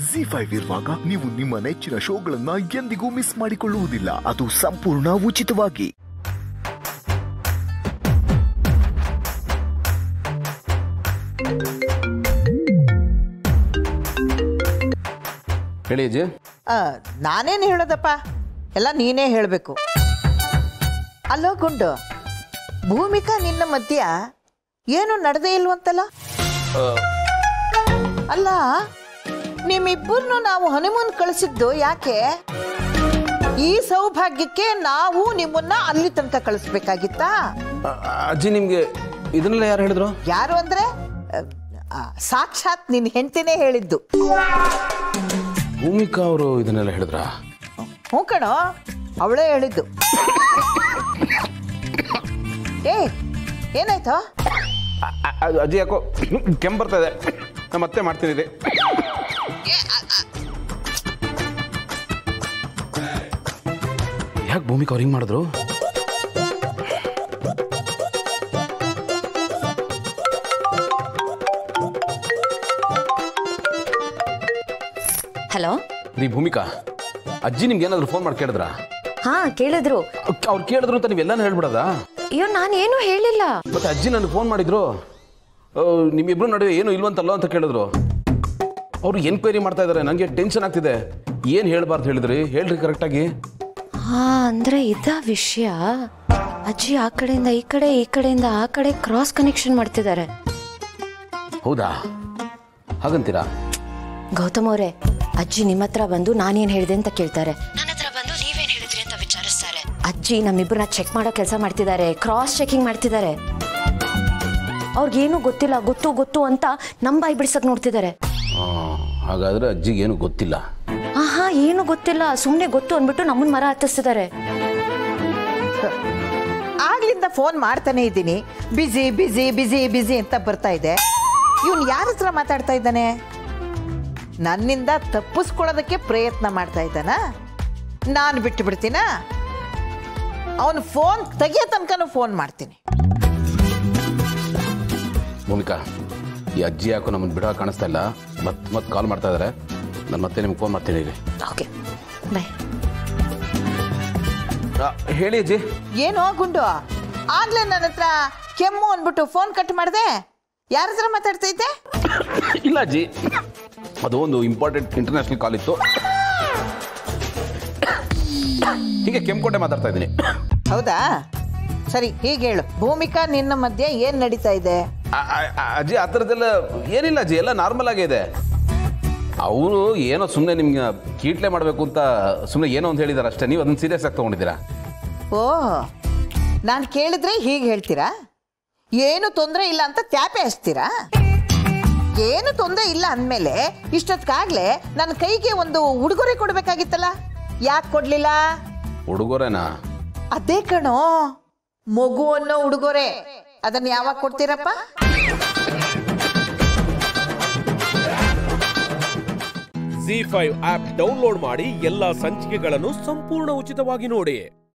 G five ಇರುವಾಗ ನೀವು ನಿಮ್ಮ ನೆಚ್ಚಿನ ಶೋಗಳನ್ನ ಎಂದಿಗೂ ಮಿಸ್ ಮಾಡಿಕೊಳ್ಳುವುದಿಲ್ಲ ಅದು ಸಂಪೂರ್ಣ ಉಚಿತವಾಗಿ ಹೇಳಿ ಅಜ್ಜಿ ಆ, ನಾನೇನು ಹೇಳೋದಪ್ಪ ಎಲ್ಲ ನೀನೇ ಹೇಳಬೇಕು ಅಲ್ಲೋ ಗುಂಡು ಭೂಮಿಕಾ ನಿನ್ನ ಮಧ್ಯ ಏನು ನಡೆದೇ ಇಲ್ವಂತಲ್ಲ ಅಲ್ಲ ನಿಮ್ಮಿಬ್ಬರನ್ನು ನಾವು ಹನಿಮೂನ್ ಕಳಿಸಿದ್ದು ಯಾಕೆ ಈ ಸೌಭಾಗ್ಯಕ್ಕೆ ನಾವು ನಿಮ್ಮನ್ನ ಅಲ್ಲಿ ತನಕ ಕಳಿಸ್ಬೇಕಾಗಿತ್ತಾ ಅ- ಅಜ್ಜಿ ನಿಮ್ಗೆ ಇದನ್ನೆಲ್ಲ ಯಾರು ಹೇಳಿದ್ರು ಯಾರು ಅಂದ್ರೆ ಆ, ಆ, ಸಾಕ್ಷಾತ್ ನಿನ್ನ ಹೆಂಡ್ತಿನೇ ಹೇಳಿದ್ದು ಭೂಮಿಕಾ ಅವರು ಇದನ್ನೆಲ್ಲ ಹೇಳಿದ್ರಾ ಹ್ಞೂ ಕಣೋ ಅವಳೇ ಹೇಳಿದ್ದು ಏ ಏನಾಯ್ತು ಅ- ಅ- ಅಜ್ಜಿ ಯಾಕೋ ಕೆಮ್ಮು ಬರ್ತಾ ಇದೆ ನಾ ಮತ್ತೆ ಮಾಡ್ತೀನಿ ರೀ ಯಾಕೆ ಭೂಮಿಕಾ ಅವ್ರು ಹಿಂಗೆ ಮಾಡಿದ್ರು ಹಲೋ ರೀ ಭೂಮಿಕಾ ಅಜ್ಜಿ ನಿಮ್ಗೆ ಏನಾದ್ರು ಫೋನ್ ಮಾಡಿ ಕೇಳಿದ್ರಾ ಹಾ ಕೇಳಿದ್ರು ಅವ್ರು ಕೇಳಿದ್ರು ಅಂತ ನೀವೆಲ್ಲಾನು ಹೇಳ್ಬಿಡೋದಾ ಅಯ್ಯೋ ನಾನೇನು ಹೇಳಿಲ್ಲ ಮತ್ತೆ ಅಜ್ಜಿ ನನಗೆ ಫೋನ್ ಮಾಡಿದ್ರು ಆ, ನಿಮ್ಮಿಬ್ರು ನಡುವೆ ಏನು ಇಲ್ವಂತಲ್ಲ ಅಂತ ಕೇಳಿದ್ರು ಅವರು ಎನ್ಕ್ವೈರಿ ಮಾಡ್ತಾ ಇದ್ದಾರೆ ನನಗೆ ಟೆನ್ಷನ್ ಆಗ್ತಿದೆ ಏನು ಹೇಳ್ಬಾರ್ದು ಹೇಳಿದ್ರಿ ಹೇಳ್ರಿ ಕರೆಕ್ಟಾಗಿ ಹಾ ಅಂದ್ರೆ ಇದ ವಿಷಯ ಅಜ್ಜಿ ಆ ಕಡೆಯಿಂದ ಈ ಕಡೆ ಈ ಕಡೆಯಿಂದ ಆ ಕಡೆ ಕ್ರಾಸ್ ಕನೆಕ್ಷನ್ ಮಾಡ್ತಿದ್ದಾರೆ ಹೌದಾ ಹಾಗಂತೀರಾ ಗೌತಮ್ ಅವರೇ ಅಜ್ಜಿ ನಿಮ್ಮ ಹತ್ರ ಬಂದು ನಾನೇನ್ ಹೇಳಿದೆ ಅಂತ ಕೇಳ್ತಾರೆ ನನ್ನ ಹತ್ರ ಬಂದು ನೀವೇನ್ ಹೇಳಿದ್ರಿ ಅಂತ ವಿಚಾರಿಸ್ತಾರೆ ಅಜ್ಜಿ ನಮ್ಮಿಬ್ಬರನ್ನ ಚೆಕ್ ಮಾಡೋ ಕೆಲಸ ಮಾಡ್ತಿದ್ದಾರೆ ಕ್ರಾಸ್ ಚೆಕಿಂಗ್ ಮಾಡ್ತಿದ್ದಾರೆ ಅವ್ರಿಗೇನು ಗೊತ್ತಿಲ್ಲ ಗೊತ್ತು ಗೊತ್ತು ಅಂತ ನಮ್ ಬಾಯಿ ಬಿಡ್ಸಕ್ ನೋಡ್ತಿದ್ದಾರೆ ಆ, ಹಾಗಾದ್ರೆ ಅಜ್ಜಿಗೆ ಏನು ಗೊತ್ತಿಲ್ಲ ಆಹಾ ಏನು ಗೊತ್ತಿಲ್ಲ ಸುಮ್ನೆ ಗೊತ್ತು ಅಂದ್ಬಿಟ್ಟು ನಮ್ಮನ್ ಮರ ಹತ್ತಿಸ್ತಿದ್ದಾರೆ ಆಗ್ಲಿಂದ ಫೋನ್ ಮಾಡ್ತಾನೆ ಇದ್ದೀನಿ ಬಿಸಿ ಬಿಸಿ ಬಿಸಿ ಬಿಸಿ ಅಂತ ಬರ್ತಾ ಇದೆ ಇವನು ಯಾರ ಹತ್ರ ಮಾತಾಡ್ತಾ ಇದ್ದಾನೆ ನನ್ನಿಂದ ತಪ್ಪಿಸ್ಕೊಳ್ಳೋದಕ್ಕೆ ಪ್ರಯತ್ನ ಮಾಡ್ತಾ ಇದ್ದಾನ ನಾನು ಬಿಟ್ಟು ಬಿಡ್ತೀನ ಅವನು ಫೋನ್ ತೆಗಿಯೋ ತನಕನೂ ಫೋನ್ ಮಾಡ್ತೀನಿ ಭೂಮಿಕಾ ಈ ಅಜ್ಜಿ ಯಾಕೋ ನಮ್ಮನ್ನು ಬಿಡೋ ಕಾಣಿಸ್ತಾ ಇಲ್ಲ ಮತ್ತೆ ಮತ್ತೆ ಕಾಲ್ ಮಾಡ್ತಾ ಇದ್ದಾರೆ ನಾನು ಮತ್ತೆ ನಿಮ್ಗೆ ಫೋನ್ ಮಾಡ್ತೀನಿ ರೀ ಓಕೆ ಬಾಯ್ ಆ, ಹೇಳಿ ಅಜ್ಜಿ ಏನೋ ಗುಂಡು ಆಗ್ಲೇ ನನ್ನ ಹತ್ರ ಕೆಮ್ಮು ಅಂದ್ಬಿಟ್ಟು ಫೋನ್ ಕಟ್ ಮಾಡಿದೆ ಯಾರ ಹತ್ರ ಮಾತಾಡ್ತಾ ಇದ್ದೆ ಇಲ್ಲ ಅಜ್ಜಿ ಅದು ಒಂದು ಇಂಪಾರ್ಟೆಂಟ್ ಇಂಟರ್ನ್ಯಾಷನಲ್ ಕಾಲ್ ಇತ್ತು ಹೀಗೆ ಕೆಂಪುಕೋಟೆ ಮಾತಾಡ್ತಾ ಇದ್ದೀನಿ ಹೌದಾ ಸರಿ ಹೀಗೆ ಹೇಳು ಭೂಮಿಕಾ ನಿನ್ನ ಮಧ್ಯೆ ಏನ್ ನಡೀತಾ ಇದೆ ಆ- ಆ- ಆ- ಅಜ್ಜಿ ಆ ಥರದ್ದೆಲ್ಲ ಏನಿಲ್ಲ ಅಜ್ಜಿ ಎಲ್ಲ ನಾರ್ಮಲ್ ಆಗೇ ಇದೆ ಅವರು ಏನೋ ಸುಮ್ಮನೆ ನಿಮ್ಗೆ ಕೀಟ್ಲೆ ಮಾಡಬೇಕು ಅಂತ ಸುಮ್ಮನೆ ಏನೋ ಅಂತ ಹೇಳಿದಾರೆ ಅಷ್ಟೇ ನೀವು ಅದನ್ನ ಸೀರಿಯಸ್ ಆಗಿ ತೊಗೊಂಡಿದ್ದೀರಾ ಓ ನಾನು ಕೇಳಿದ್ರೆ ಹೀಗೆ ಹೇಳ್ತೀರಾ ಏನು ತೊಂದರೆ ಇಲ್ಲ ಅಂತ ತ್ಯಾಪೆ ಹಚ್ತೀರಾ ಏನು ತೊಂದರೆ ಇಲ್ಲ ಅಂದಮೇಲೆ ಇಷ್ಟೊತ್ತಿಗಾಗ್ಲೇ ನನ್ನ ಕೈಗೆ ಒಂದು ಉಡುಗೊರೆ ಕೊಡ್ಬೇಕಾಗಿತ್ತಲ್ಲ ಯಾಕೆ ಕೊಡ್ಲಿಲ್ಲ ಹುಡುಗರೇನಾ ಅದೇ ಕಣೋ ಮಗು ಅನ್ನೋ ಉಡುಗೊರೆ ಅದನ್ನ ಯಾವಾಗ ಕೊಡ್ತೀರಪ್ಪ ಜಿ ಫೈವ್ ಆಪ್ ಡೌನ್ಲೋಡ್ ಮಾಡಿ ಎಲ್ಲಾ ಸಂಚಿಕೆಗಳನ್ನು ಸಂಪೂರ್ಣ ಉಚಿತವಾಗಿ ನೋಡಿ